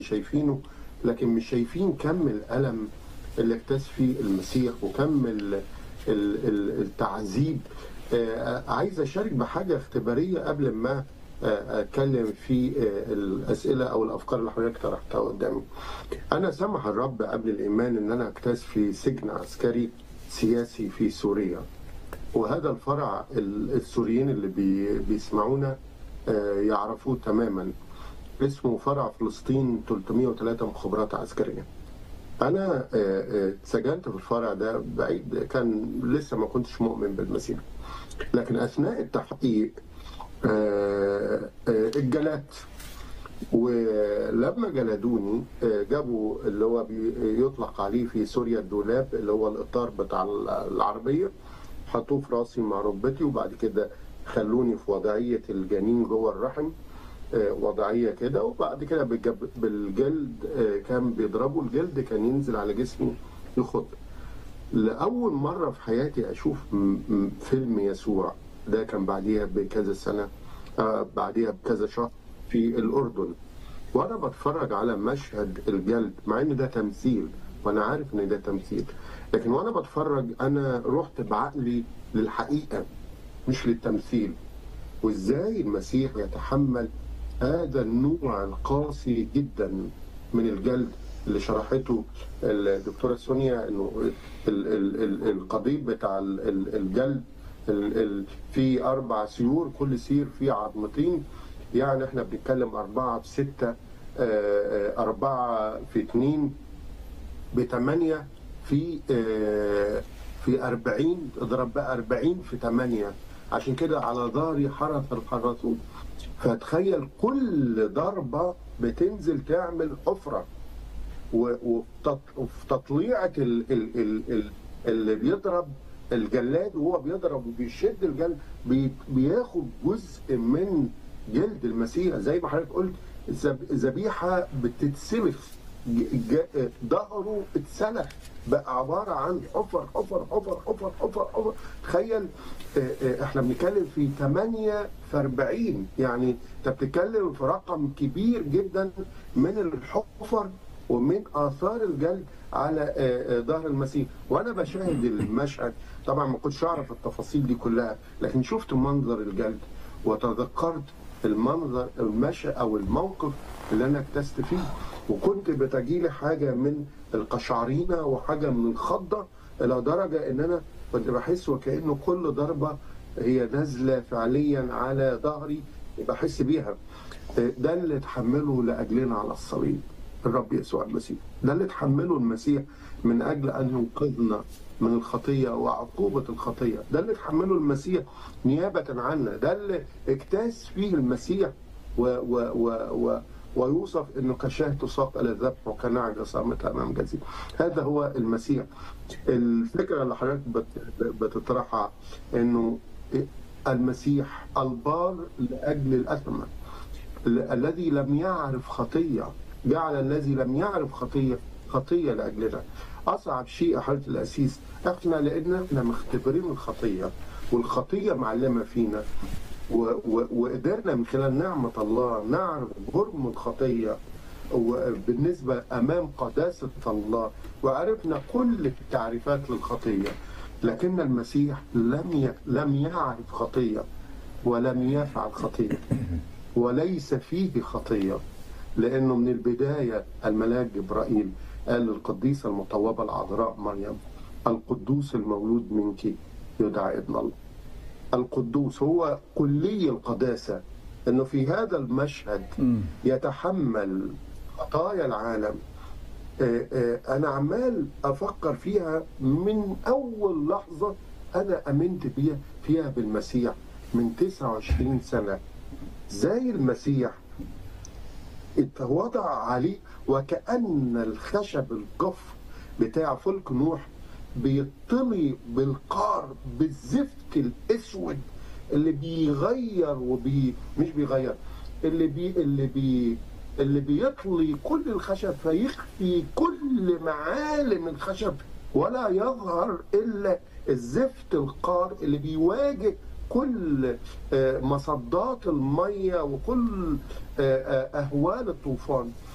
شايفينه لكن مش شايفين كم الألم اللي اكتاز فيه المسيح وكم ال- ال- ال- التعذيب آه، عايز أشارك بحاجة اختبارية قبل ما آه، أتكلم في آه، الأسئلة أو الأفكار اللي حضرتك طرحتها قدامي. أنا سمح الرب قبل الإيمان إن أنا أجتاز في سجن عسكري سياسي في سوريا. وهذا الفرع ال- السوريين اللي بي بيسمعونا آه، يعرفوه تماما اسمه فرع فلسطين 303 مخابرات عسكرية أنا آه، آه، اتسجنت في الفرع ده بعيد كان لسه ما كنتش مؤمن بالمسيح لكن أثناء التحقيق آه، آه، اتجلدت ولما جلدوني آه، جابوا اللي هو بي- يطلق عليه في سوريا الدولاب اللي هو الإطار بتاع العربية حطوه في راسي مع ركبتي وبعد كده خلوني في وضعية الجنين جوه الرحم آه، وضعية كده وبعد كده بالجب- بالجلد آه، كان بيضربوا الجلد كان ينزل على جسمي يخض لأول مرة في حياتي أشوف م- م- فيلم يسوع ده كان بعديها بكذا سنة آه بعديها بكذا شهر في الأردن وأنا بتفرج على مشهد الجلد مع إن ده تمثيل وأنا عارف إن ده تمثيل لكن وأنا بتفرج أنا رحت بعقلي للحقيقة مش للتمثيل وإزاي المسيح يتحمل هذا النوع القاسي جدا من الجلد اللي شرحته الدكتوره سونيا انه ال- ال- ال- القضيب بتاع ال- ال- الجلد ال- ال- في اربع سيور كل سير فيه عظمتين يعني احنا بنتكلم اربعه في سته آه، آه، اربعه في اثنين بثمانيه في آه، في 40 اضرب بقى 40 في 8 عشان كده على ظهري حرث الحراثون فتخيل كل ضربه بتنزل تعمل حفره و- وفي وفي تطليعه ال- ال- ال- ال- اللي بيضرب الجلاد وهو بيضرب وبيشد الجلد بي- بياخد جزء من جلد المسيح زي ما حضرتك قلت الذب- ذبيحه بتتسلخ ج- ج- ظهره اتسلخ بقى عباره عن حفر حفر حفر حفر حفر حفر تخيل آه، آه، احنا بنتكلم في 8 في 40 يعني انت بتتكلم في رقم كبير جدا من الحفر ومن اثار الجلد على آه، آه، ظهر المسيح وانا بشاهد المشهد طبعا ما كنتش اعرف التفاصيل دي كلها لكن شفت منظر الجلد وتذكرت المنظر المشهد او الموقف اللي انا اكتست فيه وكنت بتجيلي حاجه من القشعرينه وحاجه من الخضه الى درجه ان انا كنت بحس وكانه كل ضربه هي نازله فعليا على ظهري بحس بيها ده اللي تحمله لاجلنا على الصليب الرب يسوع المسيح ده اللي تحمله المسيح من اجل ان ينقذنا من الخطيه وعقوبه الخطيه ده اللي تحمله المسيح نيابه عنا ده اللي اجتاز فيه المسيح و و و و ويوصف انه كشاه تساق الى الذبح وكنعجه صامته امام جزير هذا هو المسيح الفكره اللي حضرتك بت- بتطرحها انه المسيح البار لاجل الاثمه ال- الذي لم يعرف خطيه جعل الذي لم يعرف خطيه خطيه لاجلنا اصعب شيء يا حضره الاسيس احنا لان احنا مختبرين الخطيه والخطيه معلمه فينا و- و- وقدرنا من خلال نعمه الله نعرف جرم الخطيه وبالنسبه امام قداسه الله وعرفنا كل التعريفات للخطيه لكن المسيح لم ي... لم يعرف خطيه ولم يفعل خطيه وليس فيه خطيه لانه من البدايه الملاك جبرائيل قال للقديسه المطوبه العذراء مريم القدوس المولود منك يدعى ابن الله القدوس هو كلي القداسه انه في هذا المشهد يتحمل خطايا العالم آه، آه، انا عمال افكر فيها من اول لحظه انا امنت بيها فيها بالمسيح من 29 سنه زي المسيح اتوضع عليه وكأن الخشب الجف بتاع فلك نوح بيطلي بالقار بالزفت الاسود اللي بيغير وبي مش بيغير اللي بي اللي بي اللي بيطلي كل الخشب فيخفي كل معالم الخشب ولا يظهر الا الزفت القار اللي بيواجه كل آه، مصدات الميه وكل آه، آه، اهوال الطوفان